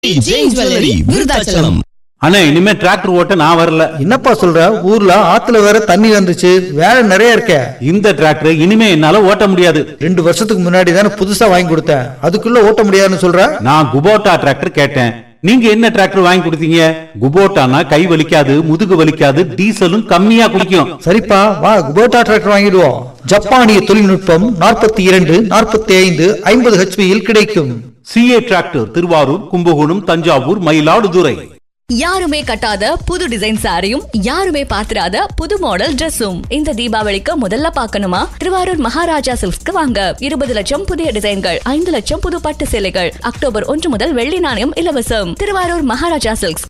Jain jewellery Virudhachalam அண்ணா இனிமே tractor ஓட்ட நான் வரல என்னப்பா சொல்ற ஊர்ல ஆத்துல வேற தண்ணி வந்துச்சு வேலை நிறைய இருக்க இந்த டிராக்டர் இனிமே என்னால ஓட்ட முடியாது ரெண்டு வருஷத்துக்கு முன்னாடி தானே புதுசா வாங்கி கொடுத்தேன் அதுக்குள்ள ஓட்ட முடியாதுன்னு சொல்ற நான் குபோட்டா டிராக்டர் கேட்டேன் நீங்க என்ன டிராக்டர் வாங்கி கொடுத்தீங்க குபோட்டானா கை வலிக்காது முதுகு வலிக்காது டீசலும் கம்மியா குடிக்கும் சரிப்பா வா குபோட்டா டிராக்டர் வாங்கிடுவோம் ஜப்பானிய தொழில்நுட்பம் நாற்பத்தி இரண்டு நாற்பத்தி ஐந்து ஐம்பது ஹெச்பியில் கிடைக்கும் சிஏ டிராக்டர் திருவாரூர் கும்பகோணம் தஞ்சாவூர் மயிலாடுதுறை யாருமே கட்டாத புது டிசைன் சாரியும் யாருமே பாத்திராத புது மாடல் Dress-உம் இந்த தீபாவளிக்கு முதல்ல பார்க்கணுமா திருவாரூர் மகாராஜா சில்க்ஸ்க்கு வாங்க இருபது லட்சம் புதிய டிசைன்கள் ஐந்து லட்சம் புது பட்டு சேலைகள் அக்டோபர் ஒன்று முதல் வெள்ளி நாணயம் இலவசம் திருவாரூர் மகாராஜா சில்க்ஸ்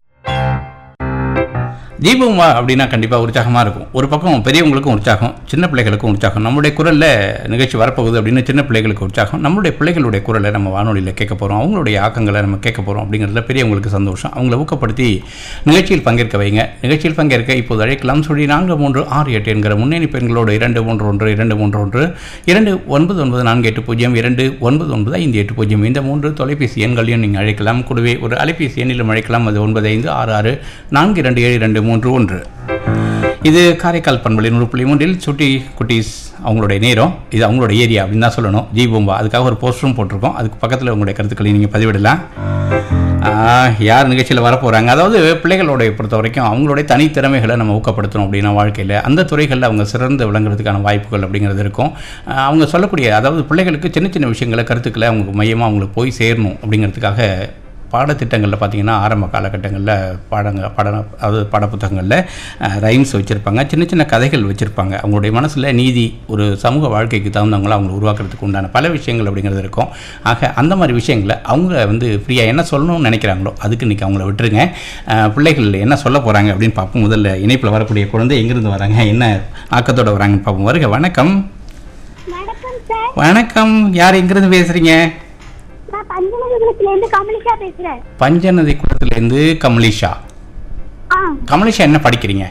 தீபமா அப்படின்னா கண்டிப்பாக உற்சாகமாக இருக்கும் ஒரு பக்கம் பெரியவங்களுக்கும் உற்சாகம் சின்ன பிள்ளைகளுக்கும் உற்சாகம் நம்மளுடைய குரலில் நிகழ்ச்சி வரப்போகுது அப்படின்னு சின்ன பிள்ளைகளுக்கு உற்சாகம் நம்மளுடைய பிள்ளைகளுடைய குரலை நம்ம வானொலியில் கேட்க போகிறோம் அவங்களுடைய ஆக்கங்களை நம்ம கேட்க போகிறோம் அப்படிங்கிறதுல பெரியவங்களுக்கு சந்தோஷம் அவங்கள ஊக்கப்படுத்தி நிகழ்ச்சியில் பங்கேற்க வைங்க நிகழ்ச்சியில் பங்கேற்க இப்போது அழைக்கலாம் சொல்லி நான்கு மூன்று ஆறு எட்டு என்கிற முன்னணி பெண்களோடு இரண்டு மூன்று ஒன்று இரண்டு மூன்று ஒன்று இரண்டு ஒன்பது ஒன்பது நான்கு எட்டு பூஜ்ஜியம் இரண்டு ஒன்பது ஒன்பது ஐந்து எட்டு பூஜ்ஜியம் இந்த மூன்று தொலைபேசி எண்களையும் நீங்கள் அழைக்கலாம் கூடவே ஒரு அலைபேசி எண்ணிலும் அழைக்கலாம் அது ஒன்பது ஐந்து ஆறு ஆறு நான்கு இரண்டு ஏழு இரண்டு மூன்று ஒன்று இது காரைக்கால் பண்பலை நூறு புள்ளி மூன்றில் சுட்டி குட்டீஸ் அவங்களுடைய நேரம் இது அவங்களோட ஏரியா அப்படின்னு தான் சொல்லணும் ஜி பூம்பா அதுக்காக ஒரு போஸ்டரும் போட்டிருக்கோம் அதுக்கு பக்கத்தில் உங்களுடைய கருத்துக்களை நீங்கள் பதிவிடலாம் ஆஹ், யார் நிகழ்ச்சியில் வரப்போகிறாங்க அதாவது பிள்ளைகளோட பொறுத்த வரைக்கும் அவங்களுடைய தனித்திறமைகளை நம்ம ஊக்கப்படுத்தணும் அப்படின்னா வாழ்க்கையில் அந்த துறைகளில் அவங்க சிறந்து விளங்குறதுக்கான வாய்ப்புகள் அப்படிங்கிறது இருக்கும் ஆஹ், அவங்க சொல்லக்கூடிய அதாவது பிள்ளைகளுக்கு சின்ன சின்ன விஷயங்களை கருத்துக்களை அவங்க மையமாக அவங்களுக்கு போய் சேரணும் அப்படிங்கிறதுக்காக பாடத்திட்டங்களில் பார்த்தீங்கன்னா ஆரம்ப காலகட்டங்களில் பாடங்க பாட அதாவது பாடப்புத்தகங்களில் ரைம்ஸ் வச்சுருப்பாங்க சின்ன சின்ன கதைகள் வச்சுருப்பாங்க அவங்களுடைய மனசில் நீதி ஒரு சமூக வாழ்க்கைக்கு தகுந்தவங்கள அவங்களை உருவாக்குறதுக்கு உண்டான பல விஷயங்கள் அப்படிங்கிறது இருக்கும் ஆக அந்த மாதிரி விஷயங்களை அவங்க வந்து ஃப்ரீயாக என்ன சொல்லணும்னு நினைக்கிறாங்களோ அதுக்கு இன்றைக்கி அவங்கள விட்டுருங்க அஹ், பிள்ளைகள் என்ன சொல்ல போகிறாங்க அப்படின்னு பார்ப்போம் முதல்ல இணைப்பில் வரக்கூடிய குழந்தை எங்கேருந்து வராங்க என்ன ஆக்கத்தோட வராங்கன்னு பார்ப்போம் வருக வணக்கம் வணக்கம் சார் வணக்கம் யார் எங்கேருந்து பேசுகிறீங்க நான் பஞ்சநகரத்துல இருந்து கமலிஷா பேசுறேன் பஞ்சநதி குளத்துலேருந்து கமலிஷா ஆ கமலிஷா என்ன படிக்கிறீங்க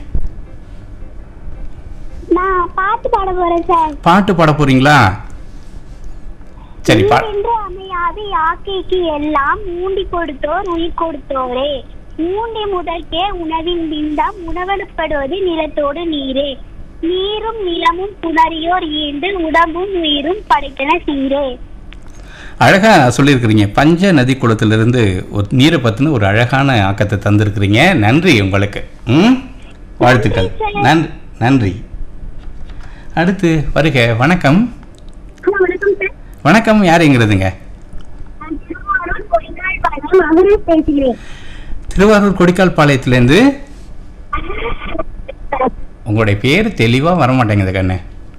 நான் பாட்டு பாட போறேன் சார் பாட்டு பாட போறீங்களா சரி பா என்று அமையாது யாக்கைக்கு எல்லாம் மூண்டி கொடுத்தோர் உயிர் கொடுத்தோரே மூண்டி முதற்கே உணவின் பிந்தம் உணவெடுப்படுவது நிலத்தோடு நீரே நீரும் நிலமும் புணரியோர் ஈண்டு உடம்பும் உயிரும் படைத்தன சீரே அழகா சொல்லியிருக்கிறீங்க பஞ்ச நதி குளத்திலிருந்து ஒரு நீரை பற்றின ஒரு அழகான ஆக்கத்தை தந்திருக்கிறீங்க நன்றி உங்களுக்கு ம் வாழ்த்துக்கள் நன்றி நன்றி அடுத்து வருக வணக்கம் ஹலோ வணக்கம் சார் வணக்கம் யாருங்கிறதுங்க நான் திருவாரூர் கொடிக்கால் பாளையம் மகரேஷ் பேசுகிறேன் திருவாரூர் கொடிக்கால் பாளையத்துலேருந்து உங்களுடைய பேர் தெளிவாக வரமாட்டேங்குது கண்ணு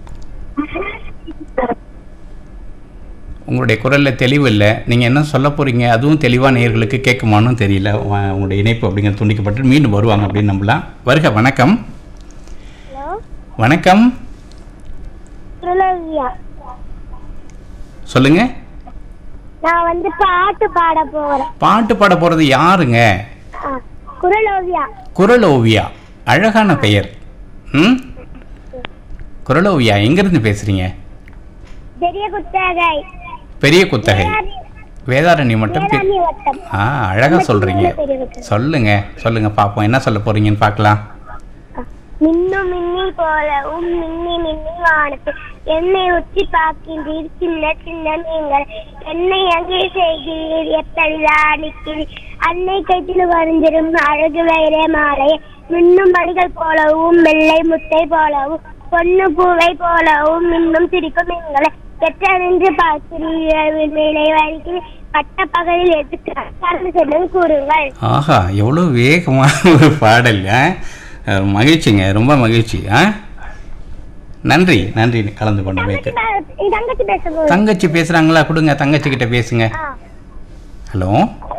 உங்களுடைய குரலில் தெளிவு இல்லை நீங்கள் என்ன சொல்ல போகிறீங்க அதுவும் தெளிவாக நேயர்களுக்கு கேட்குமான்னு தெரியல உ- உங்களுடைய இணைப்பு அப்படிங்கிறது துண்டிக்கப்பட்டு மீண்டும் வருவாங்க அப்படின்னு நம்பலாம் வருக வணக்கம் ஹலோ வணக்கம் பிரலவியா சொல்லுங்க நான் வந்து பாட்டு பாட போறேன் பாட்டு பாட போகிறது யாருங்க ஆ, குரலோவியா குரல் ஓவியா அழகான பெயர் ம் குரல் ஓவியா எங்கேருந்து பேசுகிறீங்க பெரிய குத்தகை பெரிய குத்தகை வேதாரண்யம் மட்டும் பே- வேளாண்மை வட்டம் ஆ அழகா சொல்றீங்க பெரிய குத்தகை. சொல்லுங்க சொல்லுங்க பாப்போம் என்ன சொல்ல போறீங்கன்னு பார்க்கலாம் மின்னும் மின்னி போலவும் மின்னி மின்னி வானத்து என்னை உச்சி பார்க்கின்றீர் சின்ன சின்ன நீங்கள் என்னை அங்கே செய்கிறீர் எப்படிதான் நிற்கிறீர் அன்னை கைத்தில் வருந்திரும் அழகு வைரே மாலை மின்னும் மணிகள் போலவும் வெள்ளை முத்தை போலவும் பொண்ணு பூவை போலவும் மின்னும் சிரிக்கும் எங்களை பெற்ற நின்று பார்க்கிறீர்கள் மேலே வருகிறீர் பட்ட பகலில் எதுக்கு செல்லும் கூறுங்கள் ஆஹா எவ்வளோ வேகமான ஒரு பாடல் ஆ? அஹ், மகிழ்ச்சிங்க ரொம்ப மகிழ்ச்சி ஆ நன்றி நன்றி கலந்து கொண்ட வைக்க தங்கச்சி பேசும்போது தங்கச்சி பேசுறாங்களா கொடுங்க தங்கச்சி கிட்ட பேசுங்க ஆ ஹலோ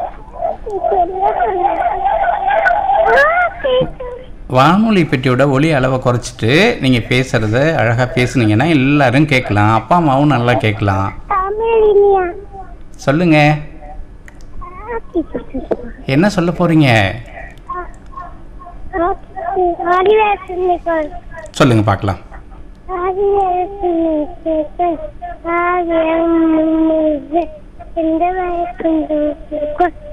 வானொலி பெட்டியோட ஒலி அளவை குறைச்சிட்டு நீங்கள் பேசுகிறத அழகாக பேசுனீங்கன்னா எல்லாரும் கேட்கலாம் அப்பா அம்மாவும் நல்லா கேட்கலாம் தமிழினியா சொல்லுங்க என்ன சொல்ல போறீங்க ஆதிவாசி சொல்லுங்க பார்க்கலாம் ஆதிவாசி